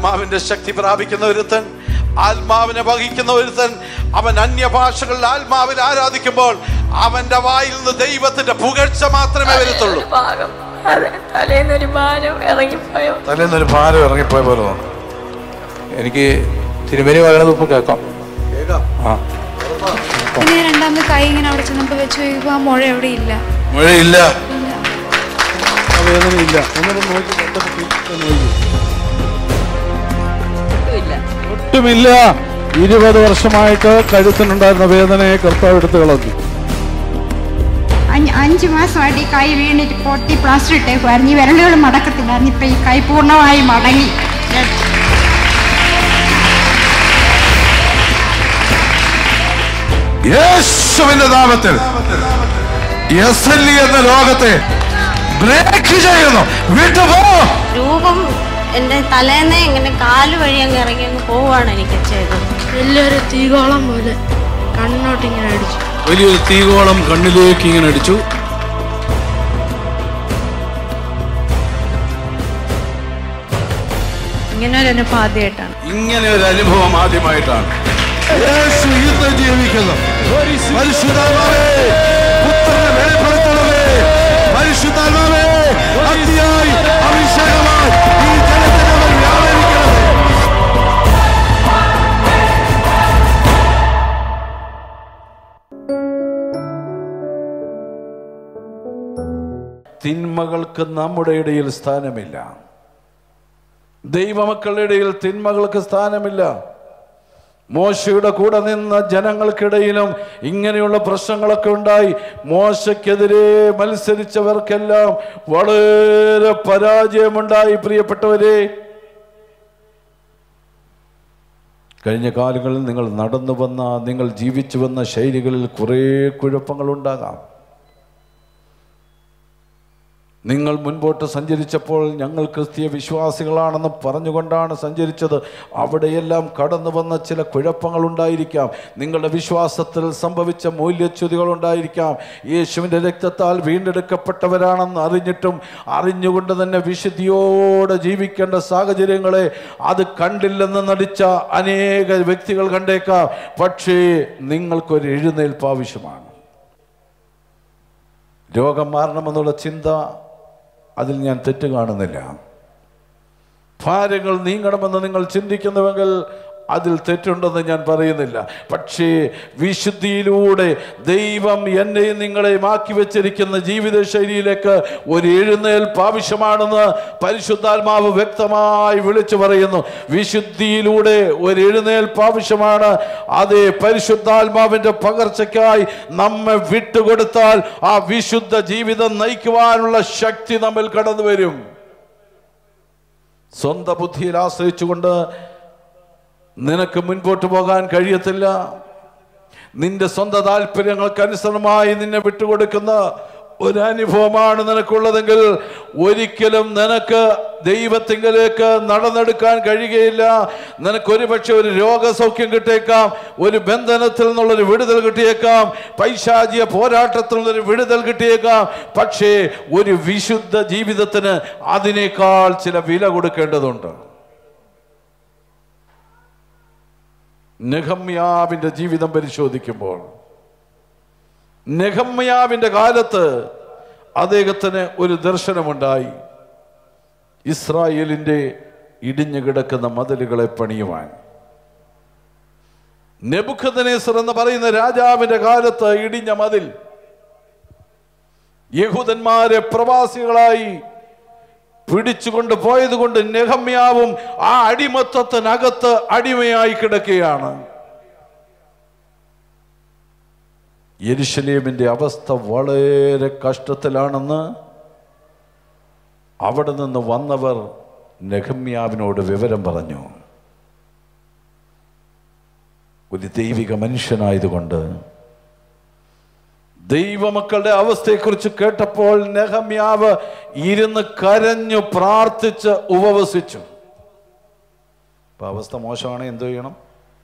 ആത്മാവിന്റെ ശക്തി പ്രാപിക്കുന്ന ഒരുത്തൻ ആത്മാവിനെ വഹിക്കുന്ന ഒരുത്തൻ അവൻ അന്യഭാഷകളിൽ ആത്മാവിൽ ആരാധിക്കുമ്പോൾ അവന്റെ വായിൽ നിന്ന് ദൈവത്തിന്റെ പുകഴ്ച മാത്രമേ വരത്തുള്ളൂ ഒരു ഭാഗം അതെ തലേന്നൊരു ഭാരം ഇറങ്ങിപ്പോയോ തലേന്നൊരു ഭാരം ഇറങ്ങിപ്പോയ പോലെ തോന്നുന്നു എനിക്ക് തിരുമേനി പറയണത് ഇപ്പൊ കേൾക്കാം ആ പിന്നെ രണ്ടാമത് കൈ ഇങ്ങനെ അവിടെ ചെന്നപ്പോ വെച്ച് നോക്കുമ്പോ ആ മുഴ എവിടെ ഇല്ല മഴയില്ല ഇല്ല വേദനയില്ല ഒന്നും നോക്കി കണ്ടപ്പോൾ നോക്കി ഒട്ടുമില്ല ഇരുപത് വർഷമായിട്ട് കഴുത്തിനുണ്ടായിരുന്ന വേദനയെ കർത്താവ് എടുത്ത് കളഞ്ഞു അഞ്ച് അഞ്ച് മാസമായിട്ട് ഈ കൈ വീണിട്ട് പൊട്ടി പ്ലാസ്റ്റർ ഇട്ടേക്കുമായിരുന്നു ഈ വിരലുകൾ മടക്കത്തില്ലായിരുന്നു ഇപ്പൊ ഈ കൈ പൂർണ്ണമായി മടങ്ങി യേശുവിന്റെ നാമത്തിൽ എസ് എൽ എന്ന ലോകത്തെ ബ്രേക്ക് ചെയ്യുന്നു വിട്ടുപോ രൂപം എൻ്റെ തലേന്ന് ഇങ്ങനെ കാല് വഴി അങ്ങ് ഇറങ്ങി അങ്ങ് പോവാണ് എനിക്ക് ചെയ്തത് വലിയൊരു തീകോളം പോലെ കണ്ണോട്ട് ഇങ്ങനെ അടിച്ചു വലിയൊരു തീകോളം കണ്ണിലേക്ക് ഇങ്ങനെ അടിച്ചു ഇങ്ങനെ ഒരു അനുഭവം ആദ്യമായിട്ടാണ് ഇങ്ങനെ ഒരു അനുഭവം ആദ്യമായിട്ടാണ് യേശു ഇന്ന് ജീവിക്കുന്നു പരിശുദ്ധാത്മാവേ, പുത്രനെ വെളിപ്പെടുത്തണമേ. പരിശുദ്ധാത്മാവേ, അതിയായി അഭിഷേകമായി ഈ ജനത്തിന് അവർ വ്യാപരിക്കണമേ. തിന്മകൾക്ക് നമ്മുടെ ഇടയിൽ സ്ഥാനമില്ല ദൈവമക്കളുടെ ഇടയിൽ തിന്മകൾക്ക് സ്ഥാനമില്ല മോശയുടെ കൂടെ നിന്ന ജനങ്ങൾക്കിടയിലും ഇങ്ങനെയുള്ള പ്രശ്നങ്ങളൊക്കെ ഉണ്ടായി മോശക്കെതിരെ മത്സരിച്ചവർക്കെല്ലാം വളരെ പരാജയമുണ്ടായി പ്രിയപ്പെട്ടവരെ കഴിഞ്ഞ കാലങ്ങളിൽ നിങ്ങൾ നടന്നു വന്ന നിങ്ങൾ ജീവിച്ചു വന്ന ശൈലികളിൽ കുറേ കുഴപ്പങ്ങളുണ്ടാകാം നിങ്ങൾ മുൻപോട്ട് സഞ്ചരിച്ചപ്പോൾ ഞങ്ങൾ ക്രിസ്തീയ വിശ്വാസികളാണെന്ന് പറഞ്ഞുകൊണ്ടാണ് സഞ്ചരിച്ചത് അവിടെയെല്ലാം കടന്നു വന്ന ചില കുഴപ്പങ്ങളുണ്ടായിരിക്കാം നിങ്ങളുടെ വിശ്വാസത്തിൽ സംഭവിച്ച മൂല്യച്യുതികൾ ഉണ്ടായിരിക്കാം യേശുവിൻ്റെ രക്തത്താൽ വീണ്ടെടുക്കപ്പെട്ടവരാണെന്ന് അറിഞ്ഞിട്ടും അറിഞ്ഞുകൊണ്ട് തന്നെ വിശുദ്ധിയോടെ ജീവിക്കേണ്ട സാഹചര്യങ്ങളെ അത് കണ്ടില്ലെന്ന് നടിച്ച അനേക വ്യക്തികൾ കണ്ടേക്കാം പക്ഷേ നിങ്ങൾക്കൊരു എഴുന്നേൽപ്പ് ആവശ്യമാണ് രോഗം മാറണമെന്നുള്ള ചിന്ത അതിൽ ഞാൻ തെറ്റ് കാണുന്നില്ല ഭാര്യങ്ങൾ നീങ്ങണമെന്ന് നിങ്ങൾ ചിന്തിക്കുന്നുവെങ്കിൽ അതിൽ തെറ്റുണ്ടെന്ന് ഞാൻ പറയുന്നില്ല പക്ഷേ വിശുദ്ധിയിലൂടെ ദൈവം എന്നെയും നിങ്ങളെയും ആക്കി വെച്ചിരിക്കുന്ന ജീവിത ശൈലിയിലേക്ക് ഒരു എഴുന്നേൽപ്പ് ആവശ്യമാണെന്ന് പരിശുദ്ധാത്മാവ് വ്യക്തമായി വിളിച്ചു പറയുന്നു വിശുദ്ധിയിലൂടെ ഒരു എഴുന്നേൽപ്പ് ആവശ്യമാണ് അതേ പരിശുദ്ധാത്മാവിന്റെ പകർച്ചയ്ക്കായി നമ്മെ വിട്ടുകൊടുത്താൽ ആ വിശുദ്ധ ജീവിതം നയിക്കുവാനുള്ള ശക്തി നമ്മിൽ കടന്നു വരും സ്വന്തം ബുദ്ധിയിൽ ആശ്രയിച്ചുകൊണ്ട് നിനക്ക് മുൻപോട്ട് പോകാൻ കഴിയത്തില്ല നിന്റെ സ്വന്തം താല്പര്യങ്ങൾക്ക് അനുസരണമായി നിന്നെ വിട്ടുകൊടുക്കുന്ന ഒരു അനുഭവമാണ് നിനക്കുള്ളതെങ്കിൽ ഒരിക്കലും നിനക്ക് ദൈവത്തിങ്കലേക്ക് നടന്നെടുക്കാൻ കഴിയുകയില്ല നിനക്ക് ഒരുപക്ഷെ ഒരു രോഗസൗഖ്യം കിട്ടിയേക്കാം ഒരു ബന്ധനത്തിൽ നിന്നുള്ളൊരു വിടുതൽ കിട്ടിയേക്കാം പൈശാചിയ പോരാട്ടത്തിൽ നിന്നൊരു വിടുതൽ കിട്ടിയേക്കാം പക്ഷേ ഒരു വിശുദ്ധ ജീവിതത്തിന് അതിനേക്കാൾ ചില വില കൊടുക്കേണ്ടതുണ്ട് നെഹമ്യാവിന്റെ ജീവിതം പരിശോധിക്കുമ്പോൾ നെഹമ്യാവിന്റെ കാലത്ത് അദ്ദേഹത്തിന് ഒരു ദർശനമുണ്ടായി ഇസ്രായേലിന്റെ ഇടിഞ്ഞു കിടക്കുന്ന മതിലുകളെ പണിയുവാൻ നെബുഖദ്നേസർ എന്ന് പറയുന്ന രാജാവിന്റെ കാലത്ത് ഇടിഞ്ഞ മതിൽ യഹൂദന്മാരെ പ്രവാസികളായി പിടിച്ചുകൊണ്ട് പോയത് കൊണ്ട് നെഹമ്യാവും ആ അടിമത്തത്തിനകത്ത് അടിമയായി കിടക്കുകയാണ് യെരുശലേമിന്റെ അവസ്ഥ വളരെ കഷ്ടത്തിലാണെന്ന് അവിടെ നിന്ന് വന്നവർ നെഹമ്യാവിനോട് വിവരം പറഞ്ഞു ഒരു ദൈവിക മനുഷ്യനായതുകൊണ്ട് ദൈവമക്കളുടെ അവസ്ഥയെക്കുറിച്ച് കേട്ടപ്പോൾ നെഹമ്യാവ് ഇരുന്ന് കരഞ്ഞു പ്രാർത്ഥിച്ച് ഉപവസിച്ചു അപ്പൊ അവസ്ഥ മോശമാണ് എന്തു ചെയ്യണം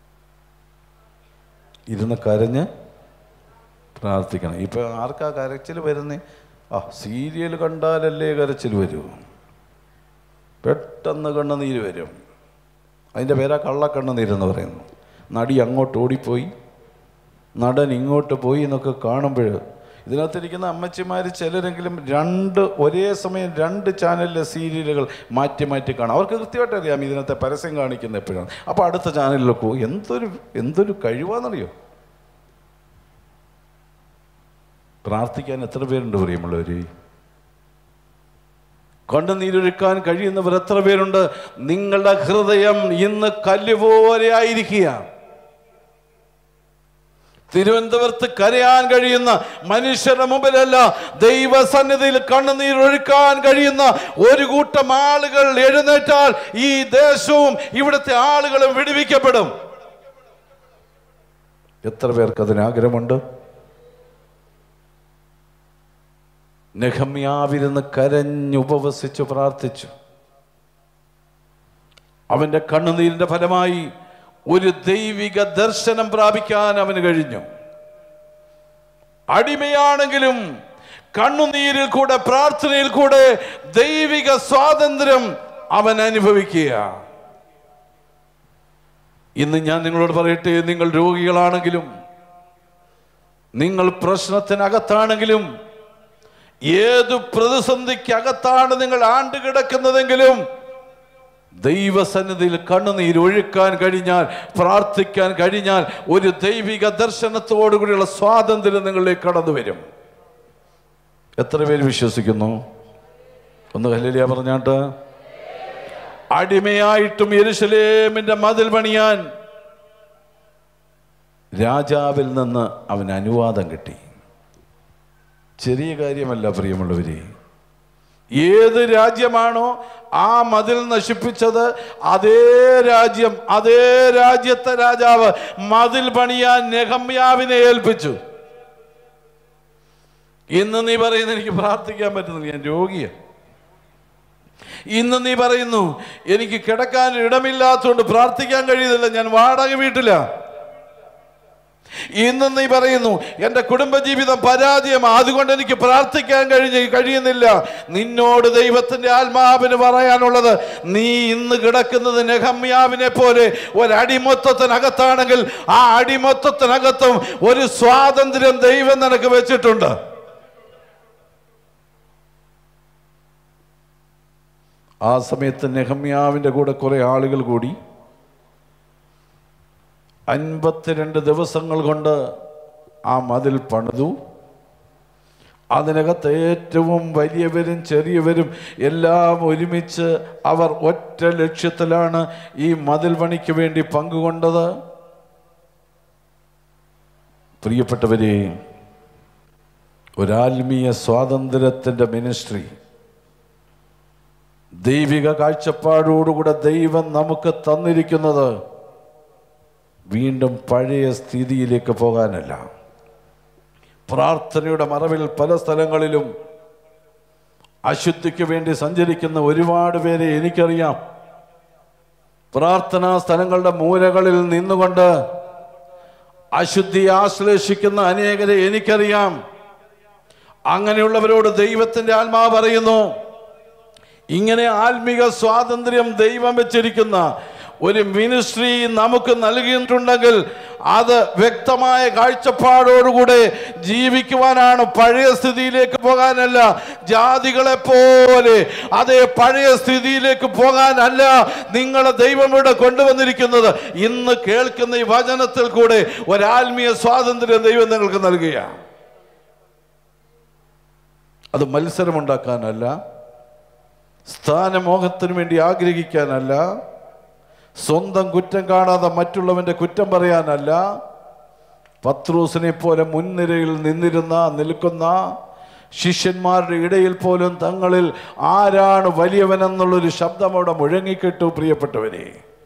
ഇരുന്ന് കരഞ്ഞ് പ്രാർത്ഥിക്കണം ഇപ്പൊ ആർക്കാ കരച്ചിൽ വരുന്നേ ആ സീരിയൽ കണ്ടാലല്ലേ കരച്ചിൽ വരൂ പെട്ടെന്ന് കണ്ണുനീര് വരും അതിൻ്റെ പേരാ കള്ളക്കണ്ണുനീരെന്ന് പറയുന്നു നടി അങ്ങോട്ട് ഓടിപ്പോയി നടൻ ഇങ്ങോട്ട് പോയി എന്നൊക്കെ കാണുമ്പോൾ ഇതിനകത്തിരിക്കുന്ന അമ്മച്ചിമാർ ചിലരെങ്കിലും രണ്ട് ഒരേ സമയം രണ്ട് ചാനലിലെ സീരിയലുകൾ മാറ്റി മാറ്റി കാണാം അവർക്ക് കൃത്യമായിട്ട് അറിയാം ഇതിനകത്തെ പരസ്യം കാണിക്കുന്ന എപ്പോഴാണ് അപ്പോൾ അടുത്ത ചാനലിലൊക്കെ പോകും എന്തൊരു എന്തൊരു കഴിവാണെന്നറിയോ പ്രാർത്ഥിക്കാൻ എത്ര പേരുണ്ട് പ്രിയമുള്ളവർ കണ്ണുനീരൊഴുക്കാൻ കഴിയുന്നവർ എത്ര പേരുണ്ട് നിങ്ങളുടെ ഹൃദയം ഇന്ന് കല്ലുപോലെ ആയിരിക്കുക തിരുവനന്തപുരത്ത് കരയാൻ കഴിയുന്ന മനുഷ്യരുടെ മുമ്പിലല്ല ദൈവസന്നിധിയിൽ കണ്ണുനീരൊഴുക്കാൻ കഴിയുന്ന ഒരു കൂട്ടം ആളുകൾ എഴുന്നേറ്റാൽ ഈ ദേശവും ഇവിടുത്തെ ആളുകളും വിടുവിക്കപ്പെടും എത്ര പേർക്ക് അതിന് ആഗ്രഹമുണ്ട് നെഹമ്യാവിരുന്ന് കരഞ്ഞുപവസിച്ചു പ്രാർത്ഥിച്ചു അവന്റെ കണ്ണുനീരിന്റെ ഫലമായി ഒരു ദൈവിക ദർശനം പ്രാപിക്കാൻ അവന് കഴിഞ്ഞു അടിമയാണെങ്കിലും കണ്ണുനീരിൽ കൂടെ പ്രാർത്ഥനയിൽ കൂടെ ദൈവിക സ്വാതന്ത്ര്യം അവൻ അനുഭവിക്കുക ഇന്ന് ഞാൻ നിങ്ങളോട് പറയട്ടെ നിങ്ങൾ രോഗികളാണെങ്കിലും നിങ്ങൾ പ്രശ്നത്തിനകത്താണെങ്കിലും ഏതു പ്രതിസന്ധിക്കകത്താണ് നിങ്ങൾ ആണ്ട് കിടക്കുന്നതെങ്കിലും ദൈവസന്നിധിയിൽ കണ്ണുനീർ ഒഴുക്കാൻ കഴിഞ്ഞാൽ പ്രാർത്ഥിക്കാൻ കഴിഞ്ഞാൽ ഒരു ദൈവിക ദർശനത്തോടുകൂടിയുള്ള സ്വാതന്ത്ര്യം നിങ്ങളിലേക്ക് കടന്നു വരും എത്ര പേര് വിശ്വസിക്കുന്നു ഒന്ന് ഹല്ലേലൂയ പറഞ്ഞാട്ട് അടിമയായിട്ടും യെരുശലേമിന്റെ മതിൽ പണിയാൻ രാജാവിൽ നിന്ന് അവന് അനുവാദം കിട്ടി ചെറിയ കാര്യമല്ല പ്രിയമുള്ളവരെ ഏത് രാജ്യമാണോ ആ മതിൽ നശിപ്പിച്ചത് അതേ രാജ്യം അതേ രാജ്യത്തെ രാജാവ് മതിൽ പണിയാൻ നെഹമ്യാവിനെ ഏൽപ്പിച്ചു ഇന്ന് നീ പറയുന്നു എനിക്ക് പ്രാർത്ഥിക്കാൻ പറ്റുന്നില്ല ഞാൻ രോഗിയാണ് ഇന്ന് നീ പറയുന്നു എനിക്ക് കിടക്കാൻ ഇടമില്ലാത്തതുകൊണ്ട് പ്രാർത്ഥിക്കാൻ കഴിയുന്നില്ല ഞാൻ വാടക വീട്ടിലാണ് ഇന്ന് നീ പറയുന്നു എൻ്റെ കുടുംബജീവിതം പരാജയമാണ് അതുകൊണ്ട് എനിക്ക് പ്രാർത്ഥിക്കാൻ കഴിഞ്ഞ് കഴിയുന്നില്ല നിന്നോട് ദൈവത്തിൻ്റെ ആത്മാവിന് പറയാനുള്ളത് നീ ഇന്ന് കിടക്കുന്നത് നെഹമ്യാവിനെ പോലെ ഒരു അടിമൊത്തത്തിനകത്താണെങ്കിൽ ആ അടിമൊത്തത്തിനകത്തും ഒരു സ്വാതന്ത്ര്യം ദൈവം നിനക്ക് വെച്ചിട്ടുണ്ട് ആ സമയത്ത് നെഹമ്യാവിൻ്റെ കൂടെ കുറെ ആളുകൾ കൂടി അൻപത്തിരണ്ട് ദിവസങ്ങൾ കൊണ്ട് ആ മതിൽ പണിതു അതിനകത്ത് ഏറ്റവും വലിയവരും ചെറിയവരും എല്ലാം ഒരുമിച്ച് അവർ ഒറ്റ ലക്ഷ്യത്തിലാണ് ഈ മതിൽ പണിക്ക് വേണ്ടി പങ്കുകൊണ്ടത് പ്രിയപ്പെട്ടവരെ ഒരാത്മീയ സ്വാതന്ത്ര്യത്തിൻ്റെ മിനിസ്ട്രി ദൈവിക കാഴ്ചപ്പാടോടുകൂടെ ദൈവം നമുക്ക് തന്നിരിക്കുന്നത് വീണ്ടും പഴയ സ്ഥിതിയിലേക്ക് പോകാനല്ല പ്രാർത്ഥനയുടെ മറവിൽ പല സ്ഥലങ്ങളിലും അശുദ്ധിക്ക് വേണ്ടി സഞ്ചരിക്കുന്ന ഒരുപാട് പേരെ എനിക്കറിയാം പ്രാർത്ഥനാ സ്ഥലങ്ങളുടെ മൂലകളിൽ നിന്നുകൊണ്ട് അശുദ്ധി ആശ്ലേഷിക്കുന്ന അനേകരെ എനിക്കറിയാം അങ്ങനെയുള്ളവരോട് ദൈവത്തിന്റെ ആത്മാവ് പറയുന്നു ഇങ്ങനെ ആത്മിക സ്വാതന്ത്ര്യം ദൈവം വെച്ചിരിക്കുന്ന ഒരു മിനിസ്ട്രി നമുക്ക് നൽകിയിട്ടുണ്ടെങ്കിൽ അത് വ്യക്തമായ കാഴ്ചപ്പാടോടുകൂടെ ജീവിക്കുവാനാണ് പഴയ സ്ഥിതിയിലേക്ക് പോകാനല്ല ജാതികളെ പോലെ അതേ പഴയ സ്ഥിതിയിലേക്ക് പോകാനല്ല നിങ്ങളെ ദൈവം ഇവിടെ കൊണ്ടുവന്നിരിക്കുന്നത് ഇന്ന് കേൾക്കുന്ന ഈ വചനത്തിൽ കൂടെ ഒരാത്മീയ സ്വാതന്ത്ര്യം ദൈവം നിങ്ങൾക്ക് നൽകുകയാണ് അത് മത്സരമുണ്ടാക്കാനല്ല സ്ഥാനമോഹത്തിനു വേണ്ടി ആഗ്രഹിക്കാനല്ല സ്വന്തം കുറ്റം കാണാതെ മറ്റുള്ളവന്റെ കുറ്റം പറയാനല്ല പത്രൂസിനെ പോലെ മുൻനിരയിൽ നിന്നിരുന്ന നിൽക്കുന്ന ശിഷ്യന്മാരുടെ ഇടയിൽ പോലും തങ്ങളിൽ ആരാണ് വലിയവനെന്നുള്ളൊരു ശബ്ദം അവിടെ മുഴങ്ങിക്കിട്ടു പ്രിയപ്പെട്ടവരെ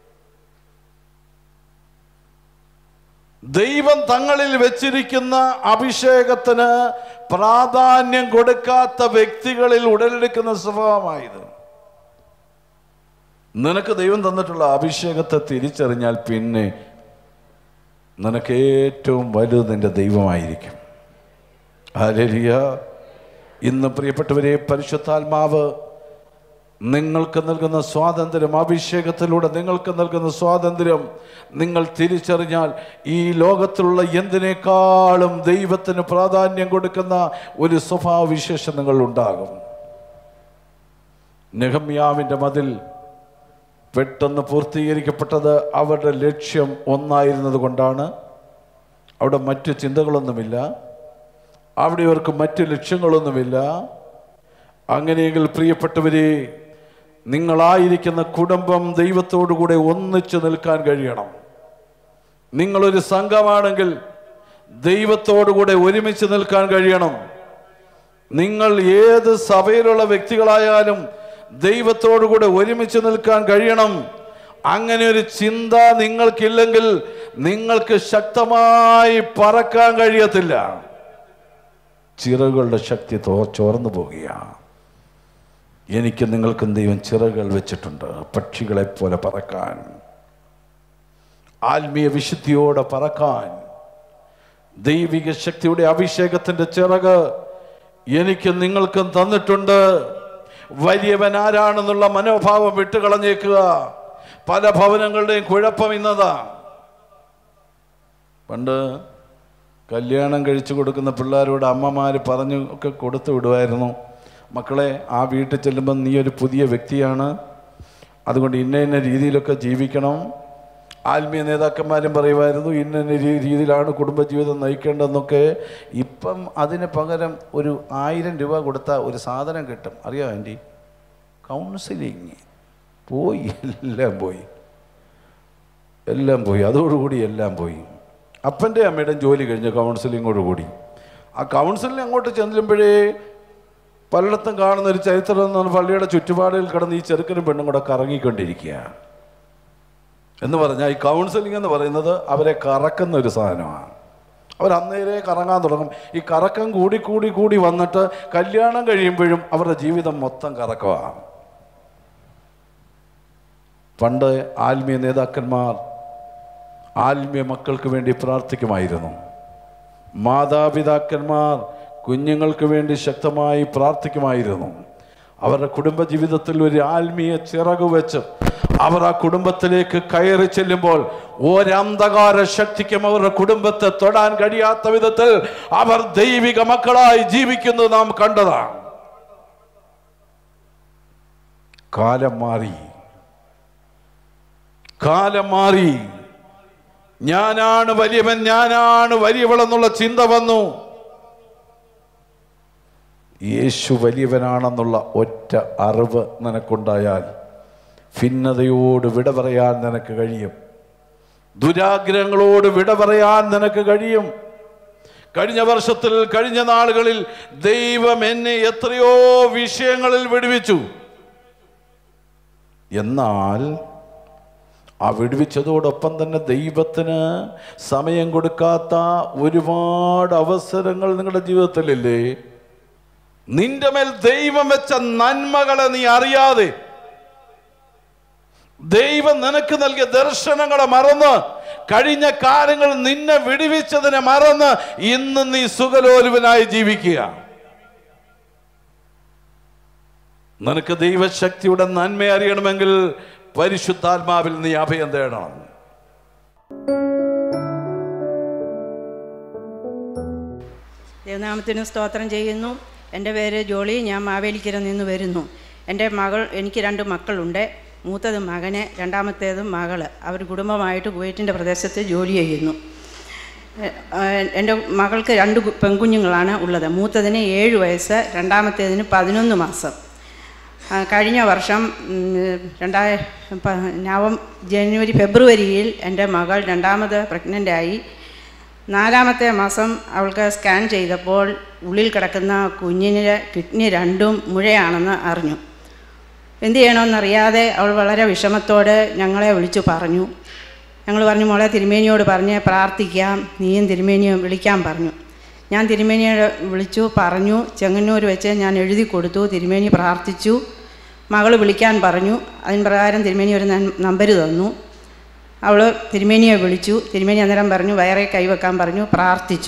ദൈവം തങ്ങളിൽ വെച്ചിരിക്കുന്ന അഭിഷേകത്തിന് പ്രാധാന്യം കൊടുക്കാത്ത വ്യക്തികളിൽ ഉടലെടുക്കുന്ന സ്വഭാവമായത് നിനക്ക് ദൈവം തന്നിട്ടുള്ള അഭിഷേകത്തെ തിരിച്ചറിഞ്ഞാൽ പിന്നെ നിനക്ക് ഏറ്റവും വലുത് നിന്റെ ദൈവമായിരിക്കും ഹല്ലേലൂയ ഇന്ന് പ്രിയപ്പെട്ടവരെ പരിശുദ്ധാത്മാവ് നിങ്ങൾക്ക് നൽകുന്ന സ്വാതന്ത്ര്യം അഭിഷേകത്തിലൂടെ നിങ്ങൾക്ക് നൽകുന്ന സ്വാതന്ത്ര്യം നിങ്ങൾ തിരിച്ചറിഞ്ഞാൽ ഈ ലോകത്തിലുള്ള എന്തിനേക്കാളും ദൈവത്തിന് പ്രാധാന്യം കൊടുക്കുന്ന ഒരു സ്വഭാവവിശേഷം നിങ്ങൾ ഉണ്ടാകും നെഹമ്യാവിൻ്റെ മതിൽ പെട്ടെന്ന് പൂർത്തീകരിക്കപ്പെട്ടത് അവരുടെ ലക്ഷ്യം ഒന്നായിരുന്നത് കൊണ്ടാണ് അവിടെ മറ്റു ചിന്തകളൊന്നുമില്ല അവിടെ ഇവർക്ക് മറ്റു ലക്ഷ്യങ്ങളൊന്നുമില്ല അങ്ങനെയെങ്കിൽ പ്രിയപ്പെട്ടവരെ നിങ്ങളായിരിക്കുന്ന കുടുംബം ദൈവത്തോടുകൂടെ ഒന്നിച്ചു നിൽക്കാൻ കഴിയണം നിങ്ങളൊരു സംഘമാണെങ്കിൽ ദൈവത്തോടുകൂടെ ഒരുമിച്ച് നിൽക്കാൻ കഴിയണം നിങ്ങൾ ഏത് സഭയിലുള്ള വ്യക്തികളായാലും ദൈവത്തോടുകൂടെ ഒരുമിച്ച് നിൽക്കാൻ കഴിയണം അങ്ങനെ ഒരു ചിന്ത നിങ്ങൾക്കില്ലെങ്കിൽ നിങ്ങൾക്ക് ശക്തമായി പറക്കാൻ കഴിയത്തില്ല ചിറകുകളുടെ ശക്തി തോ ചോർന്നു പോകുകയാണ് എനിക്ക് നിങ്ങൾക്കും ദൈവം ചിറകുകൾ വെച്ചിട്ടുണ്ട് പക്ഷികളെ പോലെ പറക്കാൻ ആത്മീയ വിശുദ്ധിയോടെ പറക്കാൻ ദൈവിക ശക്തിയുടെ അഭിഷേകത്തിന്റെ ചിറക് എനിക്ക് നിങ്ങൾക്കും തന്നിട്ടുണ്ട് വലിയവൻ ആരാണെന്നുള്ള മനോഭാവം വിട്ടുകളഞ്ഞേക്കുക പല ഭവനങ്ങളുടെയും കുഴപ്പം ഇന്നതാ പണ്ട് കല്യാണം കഴിച്ചു കൊടുക്കുന്ന പിള്ളേരോട് അമ്മമാർ പറഞ്ഞു ഒക്കെ കൊടുത്തു വിടുമായിരുന്നു മക്കളെ ആ വീട്ടിൽ ചെല്ലുമ്പോൾ നീ ഒരു പുതിയ വ്യക്തിയാണ് അതുകൊണ്ട് ഇന്ന ഇന്ന രീതിയിലൊക്കെ ജീവിക്കണം ആത്മീയ നേതാക്കന്മാരും പറയുമായിരുന്നു ഇന്ന ഇന്ന രീ- രീതിയിലാണ് കുടുംബജീവിതം നയിക്കേണ്ടതെന്നൊക്കെ ഇപ്പം അതിന് പകരം ഒരു ആയിരം രൂപ കൊടുത്താൽ ഒരു സാധനം കിട്ടും അറിയാമോ ആൻറ്റി കൗൺസിലിങ് പോയി എല്ലാം പോയി എല്ലാം പോയി അതോടുകൂടി എല്ലാം പോയി അപ്പൻ്റെ അമ്മയുടെയും ജോലി കഴിഞ്ഞ കൗൺസിലിങ്ങോടുകൂടി ആ കൗൺസിലിംഗ് അങ്ങോട്ട് ചെല്ലുമ്പോഴേ പലയിടത്തും കാണുന്ന ഒരു ചരിത്രം എന്ന് പറഞ്ഞാൽ പള്ളിയുടെ ചുറ്റുപാടുകൾ കിടന്ന് ഈ ചെറുക്കനും പെണ്ണും കൂടെ കറങ്ങിക്കൊണ്ടിരിക്കുക എന്ന് പറഞ്ഞാൽ ഈ കൗൺസിലിംഗ് എന്ന് പറയുന്നത് അവരെ കറക്കുന്ന ഒരു സാധനമാണ് അവർ അന്നേരെ കറങ്ങാൻ തുടങ്ങും ഈ കറക്കം കൂടി കൂടി കൂടി വന്നിട്ട് കല്യാണം കഴിയുമ്പോഴും അവരുടെ ജീവിതം മൊത്തം കറക്കമാണ് പണ്ട് ആത്മീയ നേതാക്കന്മാർ ആത്മീയ മക്കൾക്ക് വേണ്ടി പ്രാർത്ഥിക്കുമായിരുന്നു മാതാപിതാക്കന്മാർ കുഞ്ഞുങ്ങൾക്ക് വേണ്ടി ശക്തമായി പ്രാർത്ഥിക്കുമായിരുന്നു അവരുടെ കുടുംബജീവിതത്തിൽ ഒരു ആത്മീയ ചിറക് വെച്ച് അവർ ആ കുടുംബത്തിലേക്ക് കയറി ചെല്ലുമ്പോൾ ഒരന്ധകാര ശക്തിക്കും അവരുടെ കുടുംബത്തെ തൊടാൻ കഴിയാത്ത വിധത്തിൽ അവർ ദൈവിക മക്കളായി ജീവിക്കുന്നത് നാം കണ്ടതാണ് കാലം മാറി കാലം മാറി ഞാനാണ് വലിയവൻ ഞാനാണ് വലിയവളെന്നുള്ള ചിന്ത വന്നു യേശു വലിയവനാണെന്നുള്ള ഒറ്റ അറിവ് നിനക്കുണ്ടായാൽ ഭിന്നതയോട് വിട പറയാൻ നിനക്ക് കഴിയും ദുരാഗ്രഹങ്ങളോട് വിട പറയാൻ നിനക്ക് കഴിയും കഴിഞ്ഞ വർഷത്തിൽ കഴിഞ്ഞ നാളുകളിൽ ദൈവം എന്നെ എത്രയോ വിഷയങ്ങളിൽ വിടുവിച്ചു എന്നാൽ ആ വിടുവിച്ചതോടൊപ്പം തന്നെ ദൈവത്തിന് സമയം കൊടുക്കാത്ത ഒരുപാട് അവസരങ്ങൾ നിങ്ങളുടെ ജീവിതത്തിലില്ലേ നിന്റെ മേൽ ദൈവം വെച്ച നന്മകളെ നീ അറിയാതെ ദൈവം നിനക്ക് നൽകിയ ദർശനങ്ങളെ മറന്ന് കഴിഞ്ഞ കാലങ്ങൾ നിന്നെ വിടുവിച്ചതിനെ മറന്ന് ഇന്ന് നീ സുഖലോലുവനായി ജീവിക്കുക നിനക്ക് ദൈവശക്തിയുടെ നന്മ അറിയണമെങ്കിൽ പരിശുദ്ധാത്മാവിൽ നീ അഭയം തേടണം ദൈവനാമത്തിന് സ്തോത്രം ചെയ്യുന്നു എൻ്റെ പേര് ജോളി ഞാൻ മാവേലിക്കര നിന്ന് വരുന്നു എൻ്റെ മകൾ എനിക്ക് രണ്ട് മക്കളുണ്ട് മൂത്തത് മകന് രണ്ടാമത്തേത് മകള് അവർ കുടുംബമായിട്ട് കുവൈറ്റിൻ്റെ പ്രദേശത്ത് ജോലി ചെയ്യുന്നു എ- ഏഹ് എൻ്റെ മകൾക്ക് രണ്ട് കു- പെൺകുഞ്ഞുങ്ങളാണ് ഉള്ളത് മൂത്തതിന് ഏഴ് വയസ്സ് രണ്ടാമത്തേതിന് പതിനൊന്ന് മാസം ആ, കഴിഞ്ഞ വർഷം ഉം, രണ്ടായ പ- നവം ജനുവരി ഫെബ്രുവരിയിൽ എൻ്റെ മകൾ രണ്ടാമത് പ്രഗ്നൻ്റായി നാലാമത്തെ മാസം അവൾക്ക് സ്കാൻ ചെയ്തപ്പോൾ ഉള്ളിൽ കിടക്കുന്ന കുഞ്ഞിന് കിഡ്നി രണ്ടും മുഴയാണെന്ന് അറിഞ്ഞു എന്ത് ചെയ്യണമെന്നറിയാതെ അവൾ വളരെ വിഷമത്തോടെ ഞങ്ങളെ വിളിച്ചു പറഞ്ഞു ഞങ്ങൾ പറഞ്ഞു മോളെ തിരുമേനിയോട് പറഞ്ഞ് പ്രാർത്ഥിക്കാം നീയും തിരുമേനിയും വിളിക്കാൻ പറഞ്ഞു ഞാൻ തിരുമേനിയെ വിളിച്ചു പറഞ്ഞു ചെങ്ങന്നൂർ വെച്ച് ഞാൻ എഴുതി കൊടുത്തു തിരുമേനി പ്രാർത്ഥിച്ചു മകൾ വിളിക്കാൻ പറഞ്ഞു അതിന് പ്രകാരം തിരുമേനി ഒരു നമ്പർ തന്നു അവൾ തിരുമേനിയെ വിളിച്ചു തിരുമേനി അന്നേരം പറഞ്ഞു വയറെ കൈവെക്കാൻ പറഞ്ഞു പ്രാർത്ഥിച്ചു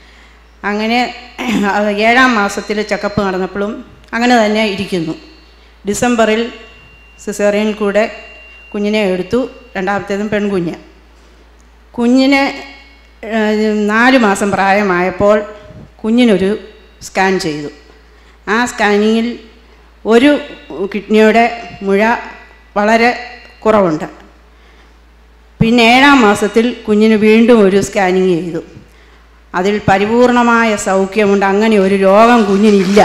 അങ്ങനെ അത് ഏഴാം മാസത്തിൽ ചെക്കപ്പ് നടന്നപ്പോഴും അങ്ങനെ തന്നെ ഇരിക്കുന്നു ഡിസംബറിൽ സിസേറിയനിൽ കൂടെ കുഞ്ഞിനെ എടുത്തു രണ്ടാമത്തേതും പെൺകുഞ്ഞ് കുഞ്ഞിനെ ഏഹ്, നാല് മാസം പ്രായമായപ്പോൾ കുഞ്ഞിനൊരു സ്കാൻ ചെയ്തു ആ സ്കാനിങ്ങിൽ ഒരു കിഡ്നിയുടെ മുഴ വളരെ കുറവുണ്ട് പിന്നെ ഏഴാം മാസത്തിൽ കുഞ്ഞിന് വീണ്ടും ഒരു സ്കാനിങ് ചെയ്തു അതിൽ പരിപൂർണമായ സൗഖ്യമുണ്ട് അങ്ങനെ ഒരു രോഗം കുഞ്ഞിനില്ല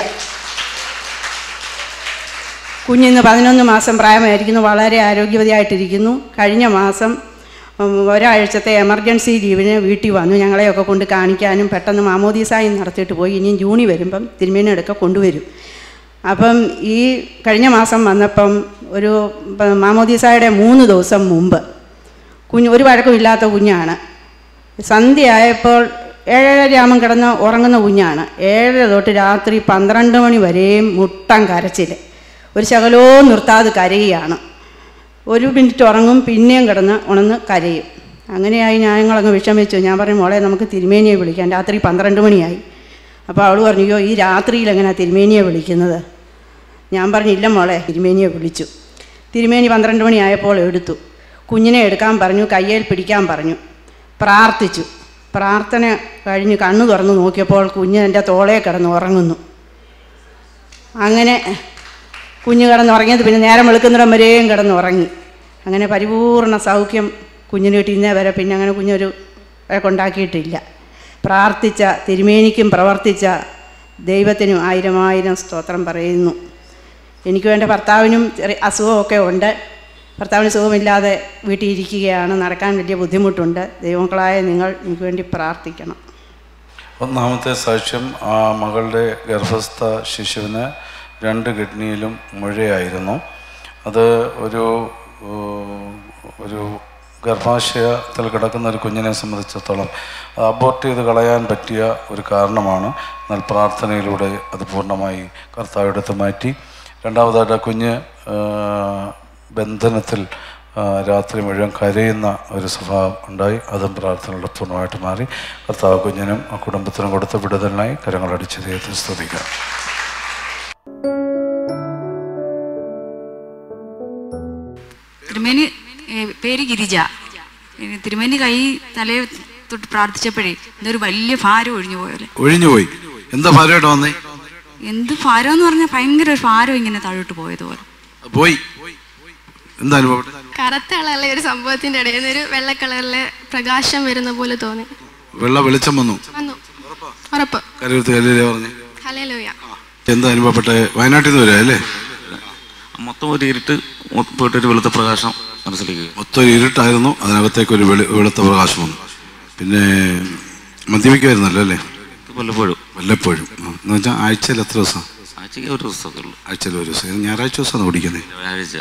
കുഞ്ഞിന്ന് പതിനൊന്ന് മാസം പ്രായമായിരിക്കുന്നു വളരെ ആരോഗ്യവതിയായിട്ടിരിക്കുന്നു കഴിഞ്ഞ മാസം ഉം, ഒരാഴ്ചത്തെ എമർജൻസി ലീവിന് വീട്ടിൽ വന്നു ഞങ്ങളെയൊക്കെ കൊണ്ട് കാണിക്കാനും പെട്ടെന്ന് മാമോദീസായും നടത്തിയിട്ട് പോയി ഇനിയും ജൂണി വരുമ്പം തിരുമേനിയൊക്കെ കൊണ്ടുവരും അപ്പം ഈ കഴിഞ്ഞ മാസം വന്നപ്പം ഒരു പ- മാമോദീസായുടെ മൂന്ന് ദിവസം മുമ്പ് കുഞ്ഞ് ഒരു വഴക്കമില്ലാത്ത കുഞ്ഞാണ് സന്ധ്യയായപ്പോൾ ഏഴരയാകുമ്പം കിടന്ന് ഉറങ്ങുന്ന കുഞ്ഞാണ് ഏഴര തൊട്ട് രാത്രി പന്ത്രണ്ട് മണി വരെയും മുട്ടം കരച്ചിൽ ഒരു ശകലവും നിർത്താതെ കരയുകയാണ് ഒരു മിനിറ്റ് ഉറങ്ങും പിന്നെയും കിടന്ന് ഉണന്ന് കരയും അങ്ങനെയായി ഞങ്ങളങ്ങ് വിഷമിച്ചു ഞാൻ പറഞ്ഞു മോളെ നമുക്ക് തിരുമേനിയെ വിളിക്കാം രാത്രി പന്ത്രണ്ട് മണിയായി അപ്പോൾ അവൾ പറഞ്ഞു അയ്യോ ഈ രാത്രിയിൽ എങ്ങനെയാണ് തിരുമേനിയെ വിളിക്കുന്നത് ഞാൻ പറഞ്ഞു ഇല്ല മോളെ തിരുമേനിയെ വിളിച്ചു തിരുമേനി പന്ത്രണ്ട് മണിയായപ്പോൾ എടുത്തു കുഞ്ഞിനെ എടുക്കാൻ പറഞ്ഞു കയ്യിൽ പിടിക്കാൻ പറഞ്ഞു പ്രാർത്ഥിച്ചു പ്രാർത്ഥന കഴിഞ്ഞ് കണ്ണു തുറന്ന് നോക്കിയപ്പോൾ കുഞ്ഞ് എൻ്റെ തോളേ കിടന്ന് ഉറങ്ങുന്നു അങ്ങനെ കുഞ്ഞ് കിടന്നുറങ്ങിയത് പിന്നെ നേരം വെളുക്കുന്നിടം വരെയും കിടന്നുറങ്ങി അങ്ങനെ പരിപൂർണ സൗഖ്യം കുഞ്ഞിന് കിട്ടി ഇന്നേ വരെ പിന്നെ അങ്ങനെ കുഞ്ഞൊരു കൊണ്ടാക്കിയിട്ടില്ല പ്രാർത്ഥിച്ച തിരുമേനിക്കും പ്രവർത്തിച്ച ദൈവത്തിനും ആയിരം ആയിരം സ്തോത്രം പറയുന്നു എനിക്കും എൻ്റെ ഭർത്താവിനും ചെറിയ അസുഖമൊക്കെ ഉണ്ട് ഭർത്താവിന് സുഖമില്ലാതെ വീട്ടിൽ ഇരിക്കുകയാണ് നടക്കാൻ വലിയ ബുദ്ധിമുട്ടുണ്ട് ദൈവമക്കളായ നിങ്ങൾ എനിക്ക് വേണ്ടി പ്രാർത്ഥിക്കണം ഒന്നാമത്തെ സാക്ഷ്യം ആ മകളുടെ ഗർഭസ്ഥ ശിശുവിന് രണ്ട് കിഡ്നിയിലും മുഴയായിരുന്നു അത് ഒരു ഏഹ്, ഒരു ഗർഭാശയത്തിൽ കിടക്കുന്ന ഒരു കുഞ്ഞിനെ സംബന്ധിച്ചിടത്തോളം അബോർട്ട് ചെയ്ത് കളയാൻ പറ്റിയ ഒരു കാരണമാണ് എന്നാൽ പ്രാർത്ഥനയിലൂടെ അത് പൂർണ്ണമായി കർത്താവ് എടുത്ത് മാറ്റി രണ്ടാമതായിട്ട് ആ കുഞ്ഞ് ഏഹ്, ബന്ധനത്തിൽ ആ, രാത്രി മുഴുവൻ കരയുന്ന ഒരു സ്വഭാവം ഉണ്ടായി അതും പ്രാർത്ഥനയുടെ പൂർണ്ണമായിട്ട് മാറി കർത്താവ് കുഞ്ഞിനും ആ കുടുംബത്തിനും കൊടുത്ത വിടുതലിനായി കരങ്ങളടിച്ച് ദൈവത്തെ സ്തുതിക്കാം തിരുമേനി ഏ, പേര് ഗിരിജ ഏ, തിരുമേനി കൈ തലയെ തൊട്ട് പ്രാർത്ഥിച്ചപ്പോഴേ എന്തൊരു വലിയ ഭാരം ഒഴിഞ്ഞു പോയല്ലേ ഒഴിഞ്ഞുപോയി എന്താ ഭാര്യമായിട്ട് വന്നേ എന്ത് ഭാരം എന്ന് പറഞ്ഞാൽ ഭയങ്കര ഒരു ഭാരം ഇങ്ങനെ താഴോട്ട് പോയതുപോലെ പോയി എന്താ അനുഭവപ്പെട്ടെ കറുത്ത കളറിലെ ഒരു സംഭവത്തിന്റെ ഇടയിൽ നിന്ന് ഒരു വെള്ള കളറിലെ പ്രകാശം വരുന്ന പോലെ തോന്നി വെള്ള വെളിച്ചം വന്നു വന്നു ഉറപ്പ് കരയൂർത്ത് കല്ലിലെ പറഞ്ഞ് ഹലേലൂയ എന്താ അനുഭവപ്പെട്ടെ വയനാട്ടിൽ നിന്ന് വരാ അല്ലേ മൊത്തം ഒരു ഇരുട്ട് മൊ- പോയിട്ടൊരു വെളുത്ത പ്രകാശം മനസ്സിലേക്ക് മൊത്തം ഒരു ഇരുട്ടായിരുന്നു അതിനകത്തേക്ക് ഒരു വെളി വെളുത്ത പ്രകാശം വന്നു പിന്നെ മദ്യപിക്കുമായിരുന്നല്ലോ അല്ലേ വല്ലപ്പോഴും വല്ലപ്പോഴും ആ, എന്ന് വെച്ചാൽ ആഴ്ചയിൽ എത്ര ദിവസം ആഴ്ചയ്ക്ക് ഒരു ദിവസമൊക്കെ ഉള്ളൂ ആഴ്ചയിൽ ഒരു ദിവസം ഇത് ഞായറാഴ്ച ദിവസമാണ് ഓടിക്കുന്നത് വ്യാഴാഴ്ച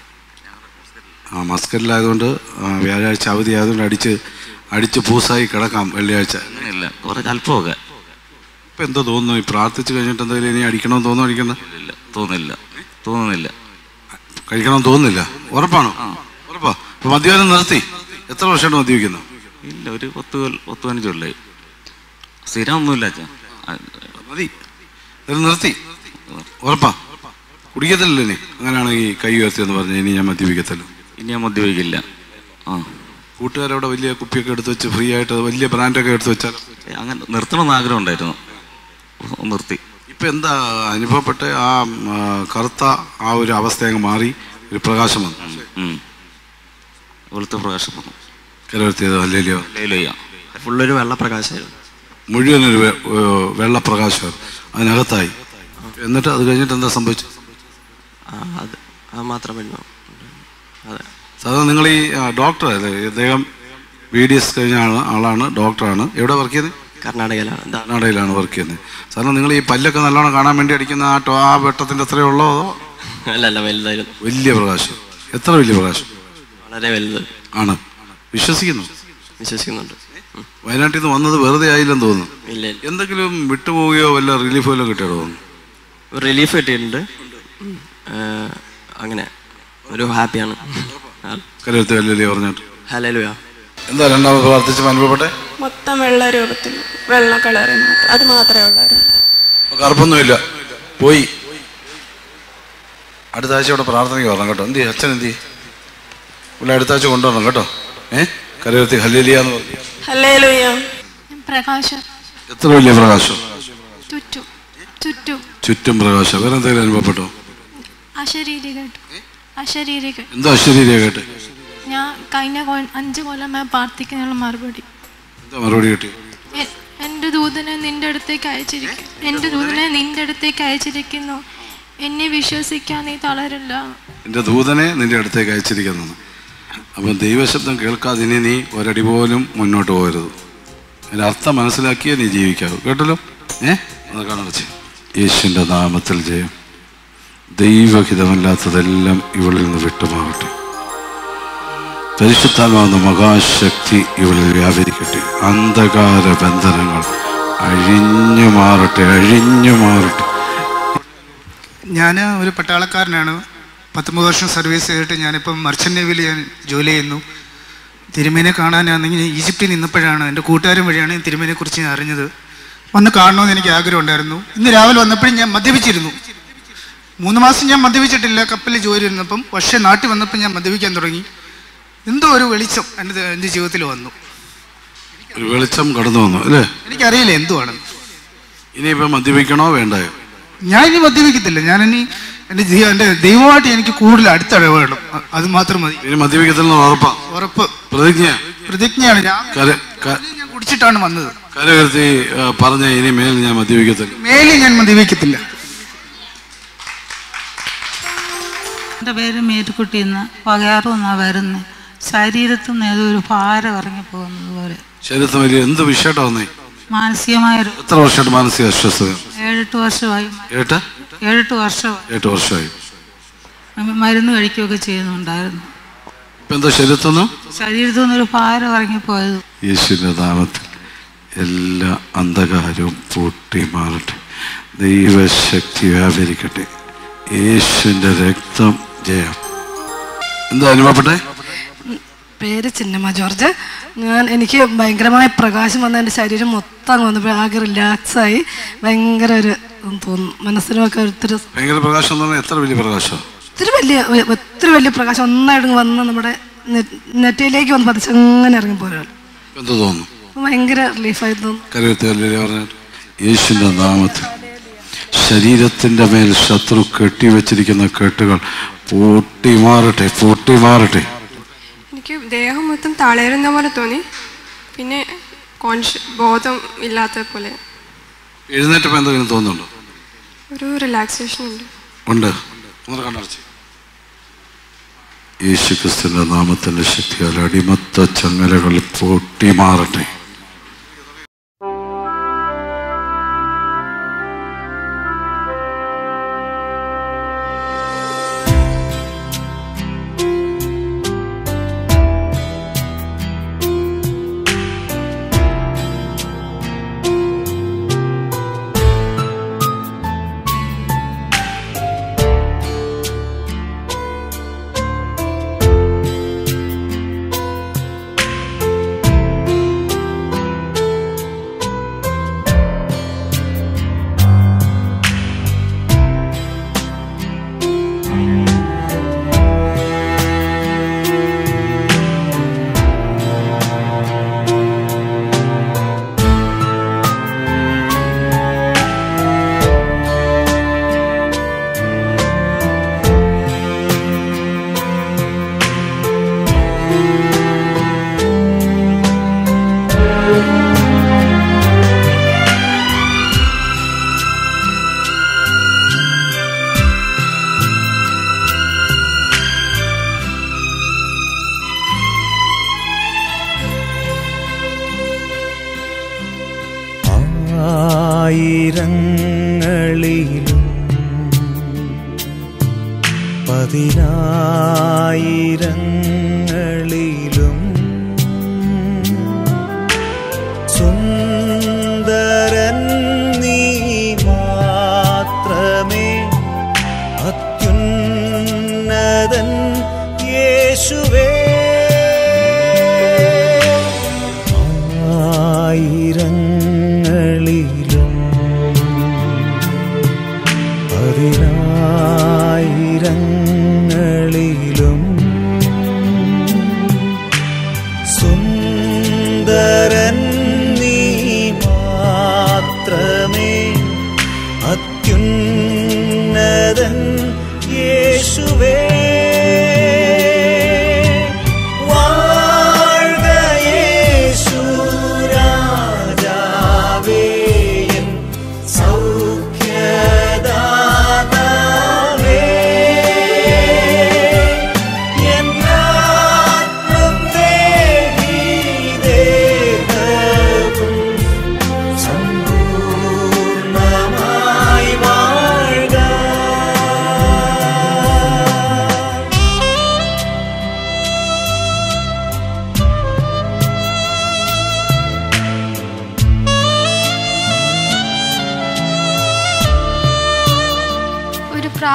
ആ മസ്കറ്റിലായതുകൊണ്ട് ആ, വ്യാഴാഴ്ച അവധി ആയതുകൊണ്ട് അടിച്ച് അടിച്ച് പൂസായി കിടക്കാം വെള്ളിയാഴ്ച അങ്ങനെയില്ല കുറച്ച് അല്പമൊക്കെ ഇപ്പം എന്തോ തോന്നുന്നു ഈ പ്രാർത്ഥിച്ച് കഴിഞ്ഞിട്ട് എന്തെങ്കിലും ഇനി അടിക്കണമെന്ന് തോന്നുന്നു അടിക്കണ്ട ഇല്ല തോന്നുന്നില്ല തോന്നുന്നില്ല കഴിക്കണമെന്ന് തോന്നുന്നില്ല ഉറപ്പാണോ ഉറപ്പാ അപ്പൊ മദ്യപാനം നിർത്തി എത്ര വർഷമായിട്ട് മദ്യപിക്കുന്നു ഇല്ല ഒരു പത്ത് കൊല്ല- പത്ത് പതിനഞ്ച് കൊല്ലായി സ്ഥിരം ഒന്നുമില്ല അച്ഛാ ആ, മതി ഇത് നിർത്തി ഉറപ്പാ കുടിക്കത്തില്ലല്ലോ ഇനി അങ്ങനെയാണെങ്കിൽ കൈ ഉയർത്തി എന്ന് പറഞ്ഞു ഇനി ഞാൻ മദ്യപിക്കത്തില്ല ഇനി ഞാൻ മദ്യപിക്കില്ല ആ കൂട്ടുകാരവിടെ വലിയ കുപ്പിയൊക്കെ എടുത്ത് വെച്ച് ഫ്രീ ആയിട്ട് വലിയ ബ്രാൻഡൊക്കെ എടുത്ത് വെച്ചാൽ ഏ, അങ്ങനെ നിർത്തണമെന്ന് ആഗ്രഹം ഉണ്ടായിരുന്നു നിർത്തി ഇപ്പം എന്താ അനുഭവപ്പെട്ട ആ ആ, കറുത്ത ആ ഒരു അവസ്ഥ അങ്ങ് മാറി ഒരു പ്രകാശം വന്നു ഉം. വെളുത്ത പ്രകാശം വന്നു കരവർത്തിയത് അല്ലല്ലോ ലേലയ്യ ഫുള്ളൊരു വെള്ളപ്രകാശമായിരുന്നു മുഴുവനൊരു വെ- ഏ, വെള്ളപ്രകാശം അതിനകത്തായി എന്നിട്ട് അത് കഴിഞ്ഞിട്ട് എന്താ സംഭവിച്ചു ആ, അത് അത് മാത്രമേ ഉള്ളൂ. അതെ സാധാരണ നിങ്ങൾ ഈ ആ, ഡോക്ടർ അല്ലേ അദ്ദേഹം ബി ഡി എസ് കഴിഞ്ഞ ആള് ആളാണ് ഡോക്ടറാണ് എവിടെ വർക്ക് ചെയ്യുന്നത് കർണാടകയിലാണ് എന്താ കർണാടകയിലാണ് വർക്ക് ചെയ്യുന്നത് സാധാരണ നിങ്ങൾ ഈ പല്ലൊക്കെ നല്ലോണം കാണാൻ വേണ്ടി അടിക്കുന്ന ആ ടോ- ആ വെട്ടത്തിൻ്റെ അത്രയേ ഉള്ളോ അതോ അല്ല അല്ല വലുതായിരുന്നു വലിയ പ്രകാശം എത്ര വലിയ പ്രകാശം വളരെ വലുത് ആണ് വിശ്വസിക്കുന്നു വിശ്വസിക്കുന്നുണ്ട് ഉം. വയനാട്ടിൽ നിന്ന് വന്നത് വെറുതെ ആയില്ലെന്ന് തോന്നുന്നു ഇല്ല ഇല്ല എന്തെങ്കിലും വിട്ടുപോവുകയോ വല്ല റിലീഫോ വല്ലതും കിട്ടിയോ തോന്നുന്നു ഒരു റിലീഫ് കിട്ടിയിട്ടുണ്ട് ഉം. ആ, അങ്ങനെ ഒരു ഹാപ്പിയാണ് കരുത്ത് കല്ലല്ലേ പറഞ്ഞിട്ട് ഹലേലുയ എന്താ രണ്ടാമത് പ്രാർത്ഥിച്ച് അനുഭവപ്പെട്ടെ മൊത്തം വെള്ള രൂപത്തിൽ വെള്ള കളറ് മാത്രം അത് മാത്രമേ ഉള്ളായിരുന്നു കറുപ്പൊന്നുമില്ല പോയി അടുത്ത ആഴ്ച ഇവിടെ പ്രാർത്ഥനയ്ക്ക് വരണം കേട്ടോ എന്തി അച്ഛൻ എന്തി ഇവിടെ അടുത്ത ആഴ്ച കൊണ്ടുവരണം കേട്ടോ ഏ കരയുർത്തി ഹല്ലേലിയാന്ന് പറഞ്ഞു ഹല്ലേലൂയ പ്രകാശം എത്ര വലിയ പ്രകാശം ചുറ്റും ചുറ്റും ചുറ്റും പ്രകാശം വേറെ എന്തെങ്കിലും അനുഭവപ്പെട്ടോ അശരീരി കേട്ടു അശരീരി കേട്ടു എന്തോ അശ്വരീയ കേട്ടെ ഞാൻ കഴിഞ്ഞ കൊ- അഞ്ച് കൊല്ലമായി പ്രാർത്ഥിക്കുന്നതിനുള്ള മറുപടി എന്താ മറുപടി കിട്ടി എ- എൻ്റെ ദൂതനെ നിന്റെ അടുത്തേക്ക് അയച്ചിരിക്കുന്നു എൻ്റെ ദൂതനെ നിന്റെ അടുത്തേക്ക് അയച്ചിരിക്കുന്നു എന്നെ വിശ്വസിക്കാൻ നീ തളരില്ല എൻ്റെ ദൂതനെ നിന്റെ അടുത്തേക്ക് അയച്ചിരിക്കുന്നത് അപ്പം ദൈവശബ്ദം കേൾക്കാതെ ഇനി നീ ഒരടി പോലും മുന്നോട്ട് പോകരുത് അതിൻ്റെ അർത്ഥം മനസ്സിലാക്കിയേ നീ ജീവിക്കാവൂ കേട്ടല്ലോ ഏ അത് കാണാൻ യേശുവിൻ്റെ നാമത്തിൽ ജയം ദൈവഹിതമല്ലാത്തതെല്ലാം ഇവളിൽ നിന്ന് വിട്ടുമാകട്ടെ പരിശുദ്ധാത്മാവുന്ന മഹാശക്തി ഇവളിൽ വ്യാപരിക്കട്ടെ അന്ധകാര ബന്ധനങ്ങൾ അഴിഞ്ഞു മാറട്ടെ അഴിഞ്ഞു മാറട്ടെ ഞാൻ ഒരു പട്ടാളക്കാരനാണ് പത്തൊമ്പത് വർഷം സർവീസ് ചെയ്തിട്ട് ഞാനിപ്പം മർച്ചൻ്റ് നേവിയിൽ ഞാൻ ജോലി ചെയ്യുന്നു തിരുമേനെ കാണാനാണെങ്കിൽ ഈജിപ്തിൽ നിന്നപ്പോഴാണ് എൻ്റെ കൂട്ടുകാരൻ വഴിയാണ് ഞാൻ തിരുമേനെക്കുറിച്ച് ഞാൻ അറിഞ്ഞത് വന്ന് കാണണമെന്ന് എനിക്ക് ആഗ്രഹം ഉണ്ടായിരുന്നു ഇന്ന് രാവിലെ വന്നപ്പോഴും ഞാൻ മദ്യപിച്ചിരുന്നു മൂന്ന് മാസം ഞാൻ മദ്യപിച്ചിട്ടില്ല കപ്പലിൽ ജോലി ഇരുന്നപ്പം പക്ഷേ നാട്ടിൽ വന്നപ്പോൾ ഞാൻ മദ്യപിക്കാൻ തുടങ്ങി എന്തോ ഒരു വെളിച്ചം എൻ്റെ എൻ്റെ ജീവിതത്തിൽ വന്നു ഒരു വെളിച്ചം കടന്നു വന്നു അല്ലേ എനിക്കറിയില്ല എന്തുവാണ് ഇനിയിപ്പോൾ മദ്യപിക്കണോ വേണ്ടായോ ഞാൻ ഇനി മദ്യപിക്കത്തില്ല ഞാൻ ഇനി എൻ്റെ ജീവ എൻ്റെ ദൈവമായിട്ട് എനിക്ക് കൂടുതൽ അടുത്തിടപെടണം അ- അത് മാത്രം മതി ഇനി മദ്യപിക്കത്തില്ലെന്ന് ഉറപ്പാ ഉറപ്പ് പ്രതിജ്ഞ പ്രതിജ്ഞയാണ് ഞാൻ കര ക- ഞാൻ കുടിച്ചിട്ടാണ് വന്നത് കരകീർത്തി ആ, പറഞ്ഞ ഇനി മേൽ ഞാൻ മദ്യപിക്കത്തില്ല മേലിൽ ഞാൻ മദ്യപിക്കത്തില്ല എൻ്റെ പേര് മേറ്റുക്കുട്ടി എന്ന് പകയാറും എന്നാണ് വരുന്നത് ശരീരത്തിൽ നിന്ന് ഏതോ ഒരു ഭാരം ഇറങ്ങി പോകുന്നത് പോലെ ശരീരത്തിന് വലിയ എന്ത് വിഷയട്ടാ വന്നേ മാനസികമായൊരു എത്ര വർഷമായിട്ട് മാനസിക അസ്വസ്ഥത ഏഴെട്ട് വർഷമായി ഏട്ടാ ഏഴെട്ട് വർഷമായി എട്ട് വർഷമായി മരുന്ന് കഴിക്കുകയൊക്കെ ചെയ്യുന്നുണ്ടായിരുന്നു ഇപ്പൊ എന്താ ശരീരത്തുനിന്ന് ശരീരത്തിൽ നിന്നൊരു ഭാരം ഇറങ്ങിപ്പോയത് യേശുവിൻ്റെ നാമത്തിൽ എല്ലാ അന്ധകാരവും പൂട്ടി മാറട്ടെ ദൈവശക്തി വ്യാപരിക്കട്ടെ യേശുവിൻ്റെ രക്തം ജയം എന്താ അനുഭവപ്പെട്ടെ പേര് ചിന്നമ്മ ജോർജ് ഞാൻ എനിക്ക് ഭയങ്കരമായ പ്രകാശം വന്ന എൻ്റെ ശരീരം മൊത്തം അങ്ങ് വന്നപ്പോൾ ആകെ റിലാക്സായി ഭയങ്കര ഒരു ഉം തോന്നുന്നു മനസ്സിനുമൊക്കെ ഒത്തിരി ഭയങ്കര പ്രകാശം എന്ന് പറഞ്ഞാൽ എത്ര വലിയ പ്രകാശം ഒത്തിരി വലിയ ഒത്തിരി വലിയ പ്രകാശം ഒന്നായിട്ട് ഇങ്ങ് വന്ന് നമ്മുടെ നെ- നെറ്റിയിലേക്ക് വന്ന് പതിച്ച് അങ്ങനെ ഇറങ്ങിപ്പോരാണ് എന്ത് തോന്നുന്നു ഭയങ്കര റിലീഫായി തോന്നുന്നു കരുവത്തല്ലേ പറഞ്ഞിട്ട് യേശുവിൻ്റെ നാമത്തിൽ ശരീരത്തിൻ്റെ മേൽ ശത്രു കെട്ടിവെച്ചിരിക്കുന്ന കെട്ടുകൾ പൂട്ടി മാറട്ടെ പൂട്ടി മാറട്ടെ എനിക്ക് ദേഹം മൊത്തം തളരുന്ന പോലെ തോന്നി പിന്നെ കോൺഷ്യ ബോധം ഇല്ലാത്ത പോലെ എഴുന്നേറ്റപ്പോൾ എന്തെങ്കിലും തോന്നുന്നുണ്ടോ ഒരു റിലാക്സേഷൻ ഉണ്ട് ഉണ്ട് ഒന്ന് കണ്ണടച്ച് യേശു ക്രിസ്തുവിൻ്റെ നാമത്തിൻ്റെ ശക്തിയാൽ അടിമത്ത ചങ്ങലകൾ പൊട്ടി മാറട്ടെ ആയിരങ്ങളിലും പതിനായിരങ്ങളിലും സുന്ദരൻ നീ മാത്രമേ അത്യുന്നതൻ യേശുവേ ആയിരങ്ങളിലും പതിനായിരങ്ങളിലും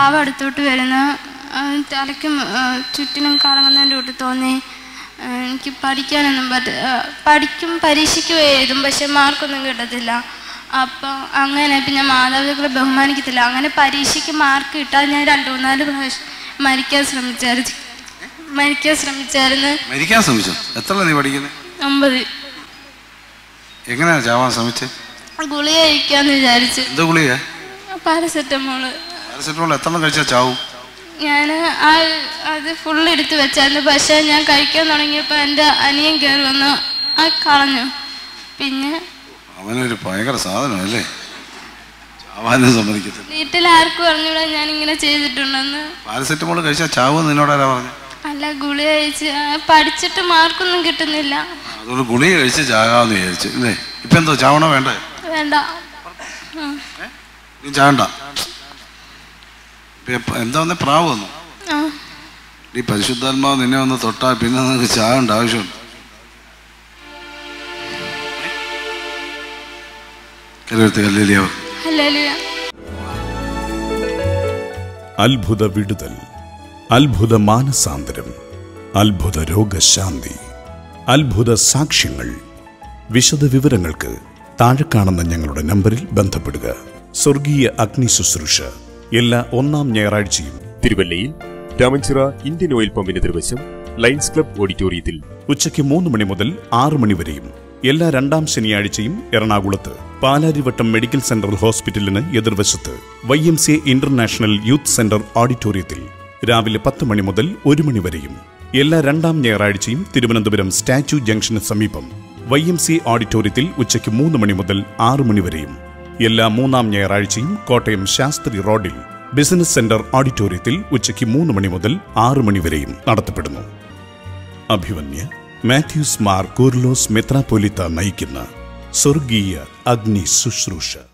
പാവ അടുത്തോട്ട് വരുന്ന ആ, തലയ്ക്കും ആ, ചുറ്റിനും കറങ്ങുന്നതിൻ്റെ കൂട്ട് തോന്നി ആ, എനിക്ക് പഠിക്കാനൊന്നും പറ്റ ആ, പഠിക്കും പരീക്ഷയ്ക്ക് എഴുതും പക്ഷെ മാർക്കൊന്നും കിട്ടത്തില്ല അപ്പോൾ അങ്ങനെ പിന്നെ മാതാപിതാക്കളെ ബഹുമാനിക്കത്തില്ല അങ്ങനെ പരീക്ഷയ്ക്ക് മാർക്ക് കിട്ടാതെ ഞാൻ രണ്ട് മൂന്നാല് പ്രാവശ്യം മരിക്കാൻ ശ്രമിച്ചായിരുന്നു മരിക്കാൻ ശ്രമിച്ചായിരുന്നു മരിക്കാൻ ശ്രമിച്ചോ എത്ര നീ പഠിക്കുന്നത് ഒമ്പത് എങ്ങനെയാണ് ചാവാൻ ശ്രമിച്ചേ ഗുളിക കഴിക്കാന്ന് വിചാരിച്ചു എന്ത് ഗുളിക പാരസെറ്റമോള് പാരസെറ്റമോൾ എത്ര കഴിച്ചാൽ ചാവും ഞാൻ ആ അത് ഫുൾ എടുത്ത് വെച്ചായിരുന്നു പക്ഷേ ഞാൻ കഴിക്കാൻ തുടങ്ങിയപ്പോൾ എൻ്റെ അനിയൻ കയറി വന്ന് ആ കളഞ്ഞു പിന്നെ അവനൊരു ഭയങ്കര സാധനമല്ലേ ചാവാനും സമ്മതിക്കത്തില്ല വീട്ടിൽ ആർക്കും അറിഞ്ഞൂടാ ഞാൻ ഇങ്ങനെ ചെയ്തിട്ടുണ്ടെന്ന് പാരസെറ്റമോൾ കഴിച്ചാൽ ചാവും നിന്നോടാരാ പറഞ്ഞു അല്ല ഗുളിക കഴിച്ച് ആ, പഠിച്ചിട്ട് മാർക്കൊന്നും കിട്ടുന്നില്ല അതുകൊണ്ട് ഗുളിക കഴിച്ച് ചാകാമെന്ന് വിചാരിച്ചു അല്ലേ ഇപ്പം എന്തോ ചാവണോ വേണ്ടേ വേണ്ട ഉം. നീ ചാണ്ട ഇപ്പൊ എപ്പ- എന്താ വന്നേ പ്രാവ് വന്നു ആ. ഈ പരിശുദ്ധാത്മാവ് നിന്നെ ഒന്ന് തൊട്ടാൽ പിന്നെ നിനക്ക് ചാകേണ്ട ആവശ്യമുണ്ട് കരുവരുത്തി കല്ലേലിയാവ് ഹല്ലേലൂയ അത്ഭുത വിടുതൽ അത്ഭുത മാനസാന്തരം അത്ഭുത രോഗശാന്തി അത്ഭുത സാക്ഷ്യങ്ങൾ വിശദ വിവരങ്ങൾക്ക് താഴെ കാണുന്ന ഞങ്ങളുടെ നമ്പറിൽ ബന്ധപ്പെടുക സ്വർഗീയ അഗ്നി ശുശ്രൂഷ എല്ലാ ഒന്നാം ഞായറാഴ്ചയും തിരുവല്ലയിൽ രാമഞ്ചിറ ഇന്ത്യൻ ഓയിൽ പമ്പിന് എതിർവശം ലയൺസ് ക്ലബ് ഓഡിറ്റോറിയത്തിൽ ഉച്ചയ്ക്ക് മൂന്ന് മണി മുതൽ ആറ് മണി വരെയും എല്ലാ രണ്ടാം ശനിയാഴ്ചയും എറണാകുളത്ത് പാലാരിവട്ടം മെഡിക്കൽ സെന്റർ ഹോസ്പിറ്റലിന് എതിർവശത്ത് Y M C international youth centre ഓഡിറ്റോറിയത്തിൽ രാവിലെ പത്ത് മണി മുതൽ ഒരു മണി വരെയും എല്ലാ രണ്ടാം ഞായറാഴ്ചയും തിരുവനന്തപുരം സ്റ്റാച്യു ജംഗ്ഷന് സമീപം വൈ എം സി ഓഡിറ്റോറിയത്തിൽ ഉച്ചയ്ക്ക് മൂന്ന് മണി മുതൽ ആറ് മണി വരെയും എല്ലാ മൂന്നാം ഞായറാഴ്ചയും കോട്ടയം ശാസ്ത്രി റോഡിൽ ബിസിനസ് സെന്റർ ഓഡിറ്റോറിയത്തിൽ ഉച്ചയ്ക്ക് മൂന്ന് മണി മുതൽ ആറ് മണി വരെയും നടത്തപ്പെടുന്നു അഭിവന്യ മാത്യൂസ് മാർ കൂർലോസ് മെത്രാപ്പൊലിത്ത നയിക്കുന്ന സ്വർഗീയ അഗ്നി ശുശ്രൂഷ